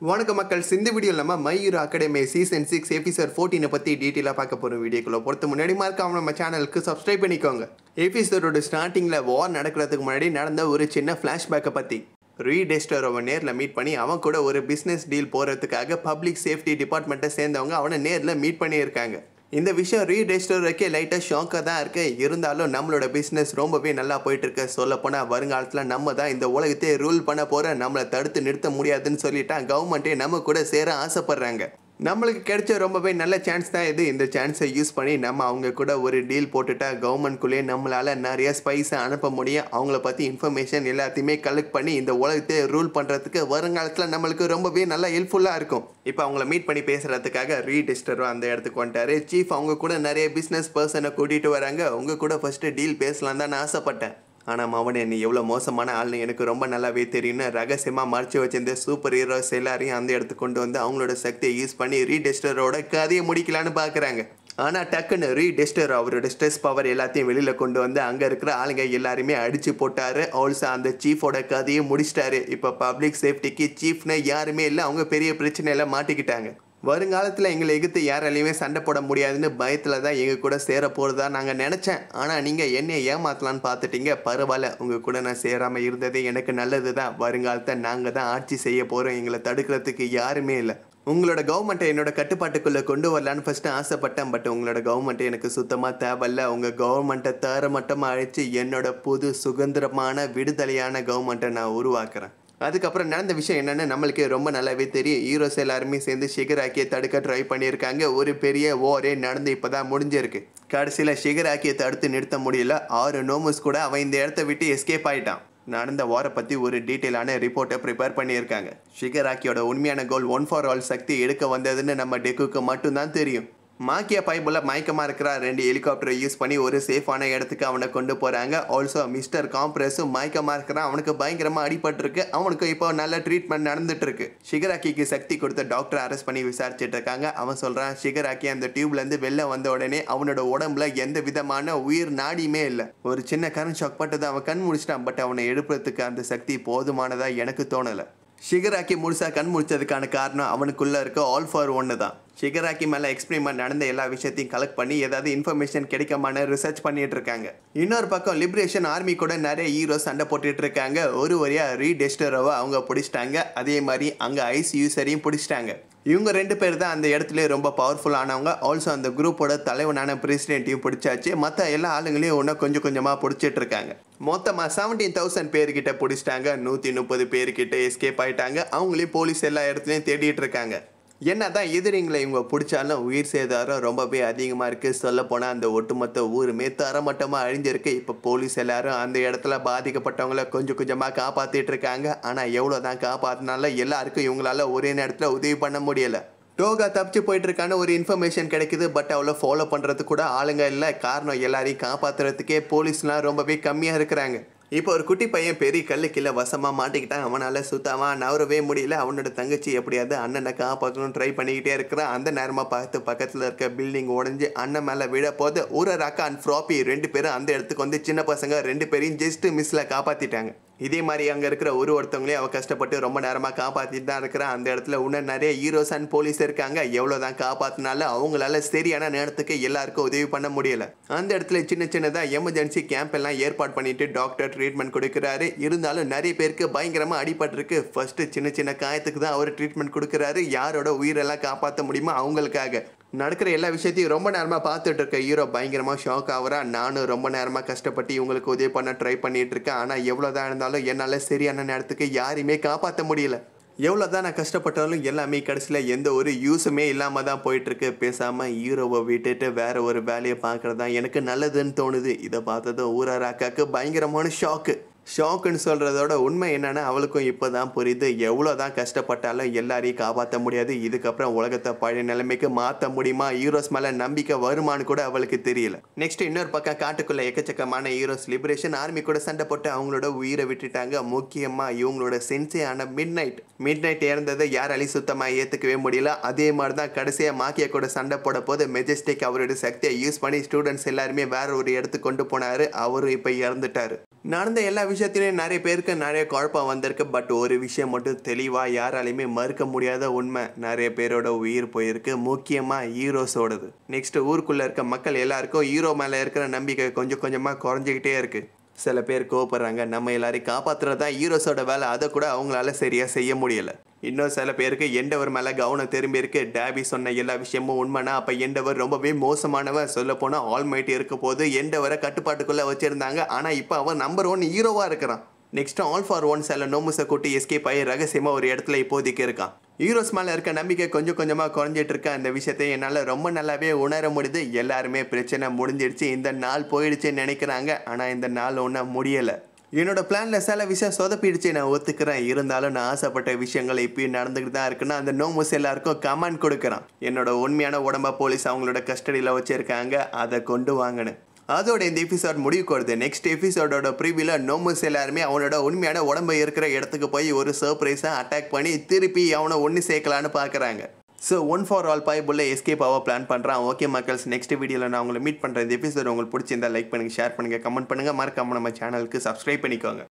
வணக்கம் மக்கள் இந்த வீடியோவில் நம்ம Mayur academy season six episode ஃபோர்டீனை பற்றி டீட்டெயிலாக பார்க்க போகிறோம் வீடியோக்குள்ள பொறுத்த முன்னாடி மறக்காம நம்ம சேனலுக்கு சப்ஸ்கிரைப் பண்ணிக்கோங்க எபிசோடோட ஸ்டார்டிங்கில் வார் நடக்கிறதுக்கு முன்னாடி நடந்த ஒரு சின்ன ஃப்ளாஷ்பேக்கை பற்றி ரீடெஸ்டர் அவன் நேரில் மீட் பண்ணி அவன் கூட ஒரு பிஸ்னஸ் டீல் போகிறதுக்காக பப்ளிக் சேஃப்டி டிபார்ட்மெண்ட்டை சேர்ந்தவங்க அவனை நேரில் மீட் பண்ணியிருக்காங்க இந்த விஷயம் ரீடெஸ்டோருக்கே லைட்டாக ஷாக்காக தான் இருக்கு இருந்தாலும் நம்மளோட பிஸ்னஸ் ரொம்பவே நல்லா போயிட்டு இருக்கு சொல்ல போனால் வருங்காலத்தில் நம்ம தான் இந்த உலகத்தையே ரூல் பண்ண போகிற நம்மளை தடுத்து நிறுத்த முடியாதுன்னு சொல்லிட்டா கவர்மெண்ட்டே நம்ம கூட சேர ஆசைப்படுறாங்க நம்மளுக்கு கிடைச்ச ரொம்பவே நல்ல சான்ஸ் தான் இது இந்த சான்ஸை யூஸ் பண்ணி நம்ம அவங்க கூட ஒரு டீல் போட்டுட்டா கவர்மெண்ட்குள்ளேயே நம்மளால் நிறைய ஸ்பைஸை அனுப்ப முடியும் அவங்கள பற்றி இன்ஃபர்மேஷன் எல்லாத்தையுமே கலெக்ட் பண்ணி இந்த உலகத்தை ரூல் பண்ணுறதுக்கு வருங்காலத்தில் நம்மளுக்கு ரொம்பவே நல்லா ஹெல்ப்ஃபுல்லாக இருக்கும் இப்போ அவங்கள மீட் பண்ணி பேசுகிறதுக்காக ரீடிஸ்டரும் அந்த இடத்துக்கு வந்துட்டாரு சீஃப் அவங்க கூட நிறைய பிஸ்னஸ் பர்சனை கூட்டிகிட்டு வராங்க உங்க கூட ஃபஸ்ட்டு டீல் பேசலாம் தான் நான் ஆசைப்பட்டேன் ஆனால் மவன் நீ எவ்வளோ மோசமான ஆள்னு எனக்கு ரொம்ப நல்லாவே தெரியும்னு ரகசியமாக மறைச்சு வச்சிருந்த சூப்பர் ஹீரோஸ் எல்லாரையும் அந்த இடத்துக்கு கொண்டு வந்து அவங்களோட சக்தியை யூஸ் பண்ணி ரீடெஸ்டரோட கதையை முடிக்கலான்னு பார்க்குறாங்க ஆனால் டக்குன்னு ரீடெஸ்டர் அவரோட ஸ்ட்ரெஸ் பவர் எல்லாத்தையும் வெளியில் கொண்டு வந்து அங்கே இருக்கிற ஆளுங்க எல்லாருமே அடிச்சு போட்டாரு ஆல்சோ அந்த சீஃபோட கதையை முடிச்சிட்டாரு இப்போ பப்ளிக் சேஃப்டிக்கு சீஃப்னு யாருமே இல்லை அவங்க பெரிய பிரச்சனையில மாட்டிக்கிட்டாங்க வருங்காலத்தில் எங்களை எதிர்த்து யாராலையுமே சண்டை போட முடியாதுன்னு பயத்தில் தான் எங்கள் கூட சேர போகிறதா நாங்கள் நினச்சேன் ஆனால் நீங்கள் என்னை ஏமாத்தலான்னு பார்த்துட்டீங்க பரவாயில்ல உங்கள் கூட நான் சேராமல் இருந்ததே எனக்கு நல்லது தான் வருங்காலத்தை நாங்கள் தான் ஆட்சி செய்ய போகிறோம் எங்களை தடுக்கிறதுக்கு யாருமே இல்லை உங்களோட கவர்மெண்ட்டை என்னோட கட்டுப்பாட்டுக்குள்ளே கொண்டு வரலான்னு ஃபஸ்ட்டு ஆசைப்பட்டேன் பட் உங்களோட கவர்மெண்ட் எனக்கு சுத்தமாக தேவையில்ல உங்கள் கவர்மெண்ட்டை தர மட்டமாக அழைச்சி என்னோட புது சுதந்திரமான விடுதலையான கவர்மெண்ட்டை நான் உருவாக்குறேன் அதுக்கப்புறம் நடந்த விஷயம் என்னன்னு நம்மளுக்கு ரொம்ப நல்லாவே தெரியும் ஹீரோஸ் எல்லாருமே சேர்ந்து ஷிகராக்கியை தடுக்க ட்ரை பண்ணியிருக்காங்க ஒரு பெரிய ஓரே நடந்து இப்போ தான் முடிஞ்சிருக்கு கடைசியில் ஷிகராக்கியை தடுத்து நிறுத்த முடியல ஆறு நோமஸ் கூட அவன் இந்த இடத்த விட்டு எஸ்கேப் ஆயிட்டான் நடந்த வாரை பற்றி ஒரு டீட்டெயிலான ரிப்போர்ட்டை ப்ரிப்பேர் பண்ணியிருக்காங்க ஷிகராக்கியோட உண்மையான கோல் ஒன் ஃபார் ஆல் சக்தி எடுக்க வந்ததுன்னு நம்ம டெக்குக்கு மட்டும்தான் தெரியும் மாக்கிய பைபிள் மயக்கமாக இருக்கிற ரெண்டு ஹெலிகாப்டரை யூஸ் பண்ணி ஒரு சேஃபான இடத்துக்கு அவனை கொண்டு போகிறாங்க ஆல்சோ மிஸ்டர் காம்ப்ரஸும் மயக்கமாக இருக்கிறான் அவனுக்கு பயங்கரமாக அடிபட்டிருக்கு அவனுக்கு இப்போ நல்ல ட்ரீட்மெண்ட் நடந்துட்டு இருக்கு ஷிகராக்கிக்கு சக்தி கொடுத்த டாக்டர் அரெஸ்ட் பண்ணி விசாரிச்சுட்டு இருக்காங்க அவன் சொல்கிறான் ஷிகராக்கி அந்த டியூப்லேருந்து வெளில வந்த உடனே அவனோட உடம்புல எந்த விதமான உயிர் நாடியுமே இல்லை ஒரு சின்ன கரண்ட் ஷாக் பட்டது அவன் கண் முடிச்சிட்டான் பட் அவனை எழுப்புறதுக்கு அந்த சக்தி போதுமானதா எனக்கு தோணலை ஷிகராக்கி முழுசா கண் முடிச்சதுக்கான காரணம் அவனுக்குள்ள இருக்க ஆல் ஃபார் ஒன்று தான் ஷிகராக்கி மேலே எக்ஸ்பெரிமெண்ட் நடந்த எல்லா விஷயத்தையும் கலெக்ட் பண்ணி ஏதாவது இன்ஃபர்மேஷன் கிடைக்குமான ரிசர்ச் பண்ணிட்டு இருக்காங்க இன்னொரு பக்கம் லிபரேஷன் ஆர்மி கூட நிறைய ஹீரோ சண்டை போட்டுட்டு இருக்காங்க ஒரு வழியா ரீடெஸ்டரோவை அவங்க பிடிச்சிட்டாங்க அதே மாதிரி அங்கே ஐஸ் யூசரையும் பிடிச்சிட்டாங்க இவங்க ரெண்டு பேர் தான் அந்த இடத்துல ரொம்ப பவர்ஃபுல்லானவங்க ஆல்சோ அந்த குரூப்போட தலைவனான பிரசிடென்ட்டையும் பிடிச்சாச்சு மற்ற எல்லா ஆளுங்களையும் ஒன்றும் கொஞ்சம் கொஞ்சமாக பிடிச்சிட்டு இருக்காங்க மொத்தமாக செவன்டீன் தௌசண்ட் பேர்கிட்ட பிடிச்சிட்டாங்க நூற்றி முப்பது பேர்கிட்ட எஸ்கேப் ஆயிட்டாங்க அவங்களையும் போலீஸ் எல்லா இடத்துலையும் தேடிட்டு இருக்காங்க என்னதான் எதிரிங்களை இவங்க பிடிச்சாலும் உயிர் சேதாரம் ரொம்பவே அதிகமாக இருக்குது சொல்ல போனால் அந்த ஒட்டுமொத்த ஊருமே தரமட்டமாக அழிஞ்சிருக்கு இப்போ போலீஸ் எல்லாரும் அந்த இடத்துல பாதிக்கப்பட்டவங்கள கொஞ்சம் கொஞ்சமாக காப்பாற்றிட்டு இருக்காங்க ஆனால் எவ்வளோ தான் காப்பாற்றினாலும் எல்லாருக்கும் இவங்களால ஒரே நேரத்தில் உதவி பண்ண முடியலை டோகா தப்பிச்சு போயிட்டு இருக்கான ஒரு இன்ஃபர்மேஷன் கிடைக்குது பட் அவ்வளோ ஃபாலோ பண்ணுறதுக்கு கூட ஆளுங்க இல்லை காரணம் எல்லாரையும் காப்பாற்றுறதுக்கே போலீஸ்லாம் ரொம்பவே கம்மியாக இருக்கிறாங்க இப்போ ஒரு குட்டி பையன் பெரிய கல்லு கீழே வசமாக மாட்டிக்கிட்டான் அவனால் சுத்தமாக நவரவே முடியல அவனோட தங்கச்சி எப்படியாவது அண்ணனை காப்பாற்றணும் ட்ரை பண்ணிக்கிட்டே இருக்கிறான் அந்த நேரமாக பார்த்து பக்கத்தில் இருக்க பில்டிங் உடஞ்சி அண்ணன் மேலே விழ போது ஒரு ரக்கா அண்ட் ஃப்ராப்பி ரெண்டு பேரும் அந்த இடத்துக்கு வந்து சின்ன பசங்க ரெண்டு பேரையும் ஜஸ்ட் மிஸ்ல காப்பாற்றிட்டாங்க இதே மாதிரி அங்கே இருக்கிற ஒரு ஒருத்தவங்களையும் அவள் கஷ்டப்பட்டு ரொம்ப நேரமாக காப்பாற்றிட்டு தான் இருக்கிறான் அந்த இடத்துல இன்னும் நிறைய ஹீரோஸ் அண்ட் போலீஸ் இருக்காங்க எவ்வளோ தான் காப்பாற்றினாலும் அவங்களால சரியான நேரத்துக்கு எல்லாருக்கும் உதவி பண்ண முடியல அந்த இடத்துல சின்ன சின்னதாக எமர்ஜென்சி கேம்ப் எல்லாம் ஏற்பாடு பண்ணிட்டு டாக்டர் ட்ரீட்மெண்ட் கொடுக்குறாரு இருந்தாலும் நிறைய பேருக்கு பயங்கரமாக அடிபட்டிருக்கு ஃபர்ஸ்ட் சின்ன சின்ன காயத்துக்கு தான் அவர் ட்ரீட்மெண்ட் கொடுக்குறாரு யாரோட உயிரெல்லாம் காப்பாற்ற முடியுமோ அவங்களுக்காக நடக்கிற எல்லா விஷயத்தையும் ரொம்ப நேரமாக பார்த்துட்டு இருக்க ஹீரோ பயங்கரமாக ஷாக் ஆகுறா நானும் ரொம்ப நேரமாக கஷ்டப்பட்டு இவங்களுக்கு உதவி பண்ண ட்ரை பண்ணிட்டு இருக்கேன் ஆனால் எவ்வளோ தான் இருந்தாலும் என்னால் சரியான நேரத்துக்கு யாரையுமே காப்பாற்ற முடியல எவ்வளோ தான் நான் கஷ்டப்பட்டாலும் எல்லாமே கடைசியில் எந்த ஒரு யூஸுமே இல்லாமல் தான் போயிட்டுருக்கு பேசாமல் ஹீரோவை விட்டுட்டு வேற ஒரு வேலையை பார்க்குறது தான் எனக்கு நல்லதுன்னு தோணுது இதை பார்த்ததும் ஊரார் அக்காவுக்கு பயங்கரமான ஷாக்கு ஷாக்குன்னு சொல்கிறதோட உண்மை என்னன்னா அவளுக்கும் இப்போ தான் புரியுது எவ்வளோ தான் கஷ்டப்பட்டாலும் எல்லாரையும் காப்பாற்ற முடியாது இதுக்கப்புறம் உலகத்தை பழைய நிலைமைக்கு மாற்ற முடியுமா ஹீரோஸ் மேலே நம்பிக்கை வருமானு கூட அவளுக்கு தெரியல நெக்ஸ்ட் இன்னொரு பக்கம் காட்டுக்குள்ள எக்கச்சக்கமான ஹீரோஸ் லிபரேஷன் ஆர்மி கூட சண்டை போட்டு அவங்களோட உயிரை விட்டுட்டாங்க முக்கியமாக இவங்களோட சென்சியான மிட் நைட் மிட் நைட் இறந்ததை யாராலையும் சுத்தமாக ஏற்றுக்கவே முடியல அதே மாதிரி தான் கடைசியாக மாக்கியா கூட சண்டை போட போது மெஜஸ்டிக் அவரோட சக்தியை யூஸ் பண்ணி ஸ்டூடெண்ட்ஸ் எல்லாருமே வேற ஒரு இடத்துக்கு கொண்டு போனாரு அவரும் இப்போ இறந்துட்டாரு நடந்த எல்லா விஷயத்திலையும் நிறைய பேருக்கு நிறைய குழப்பம் வந்திருக்கு பட் ஒரு விஷயம் மட்டும் தெளிவாக யாராலையுமே மறுக்க முடியாத உண்மை நிறைய பேரோட உயிர் போயிருக்கு முக்கியமாக ஹீரோஸோடது நெக்ஸ்ட் ஊருக்குள்ளே இருக்க மக்கள் எல்லாருக்கும் ஹீரோ மேலே இருக்கிற நம்பிக்கை கொஞ்சம் கொஞ்சமாக குறைஞ்சிக்கிட்டே இருக்குது சில பேர் கோவப்படுறாங்க நம்ம எல்லாரையும் காப்பாற்றுறது தான் ஹீரோஸோட வேலை அதை கூட அவங்களால சரியாக செய்ய முடியலை இன்னும் சில பேருக்கு எண்டவர் மேலே கவனம் திரும்பி இருக்கு டேபி சொன்ன எல்லா விஷயமும் உண்மைனா அப்போ எண்டவர் ரொம்பவே மோசமானவன் சொல்ல போனால் ஆல்மைட் இருக்க போது எண்டவரை கட்டுப்பாட்டுக்குள்ளே வச்சுருந்தாங்க ஆனால் இப்போ அவன் நம்பர் ஒன் ஹீரோவாக இருக்கிறான் நெக்ஸ்ட் ஆல் ஃபார் ஒன் சில நோமுசை கூட்டி எஸ்கேப் ஆகி ரகசியமாக ஒரு இடத்துல இப்போதைக்கு இருக்கான் ஹீரோஸ் மேலே இருக்க நம்பிக்கை கொஞ்சம் கொஞ்சமாக குறைஞ்சிட்டு இருக்க அந்த விஷயத்தை என்னால் ரொம்ப நல்லாவே உணர முடியுது எல்லாருமே பிரச்சனை முடிஞ்சிடுச்சு இந்த நாள் போயிடுச்சுன்னு நினைக்கிறாங்க ஆனால் இந்த நாள் ஒன்றும் முடியலை என்னோட பிளானில் சில விஷயம் சொதப்பிடுச்சு நான் ஒத்துக்கிறேன் இருந்தாலும் நான் ஆசைப்பட்ட விஷயங்கள் இப்பயும் நடந்துக்கிட்டு தான் இருக்குன்னா அந்த நோமுஸ் எல்லாருக்கும் கமெண்ட் கொடுக்குறான் என்னோட உண்மையான உடம்ப போலீஸ் அவங்களோட கஸ்டடியில் வச்சுருக்காங்க அதை கொண்டு வாங்கினேன் அதோட இந்த எபிசோட் முடிவுக்கு வருது நெக்ஸ்ட் எபிசோடோட ப்ரீவியில் நோமுஸ் எல்லாருமே அவனோட உண்மையான உடம்பு இருக்கிற இடத்துக்கு போய் ஒரு சர்ப்ரைஸாக அட்டாக் பண்ணி திருப்பி அவனை ஒன்று சேர்க்கலான்னு பார்க்குறாங்க ஸோ ஒன் ஃபார் ஆல் பைபுள்ள எஸ்கேப் ஆக பிளான் பண்ணுறான் ஓகே மக்கள்ஸ் நெக்ஸ்ட் வீடியோவில் நான் உங்களை மீட் பண்ணுறேன் இந்த எபிசோட் உங்களுக்கு பிடிச்சிருந்தா லைக் பண்ணுங்கள் ஷேர் பண்ணுங்கள் கமெண்ட் பண்ணுங்கள் மறக்காம நம்ம சேனலுக்கு சப்ஸ்கிரைப் பண்ணிக்கோங்க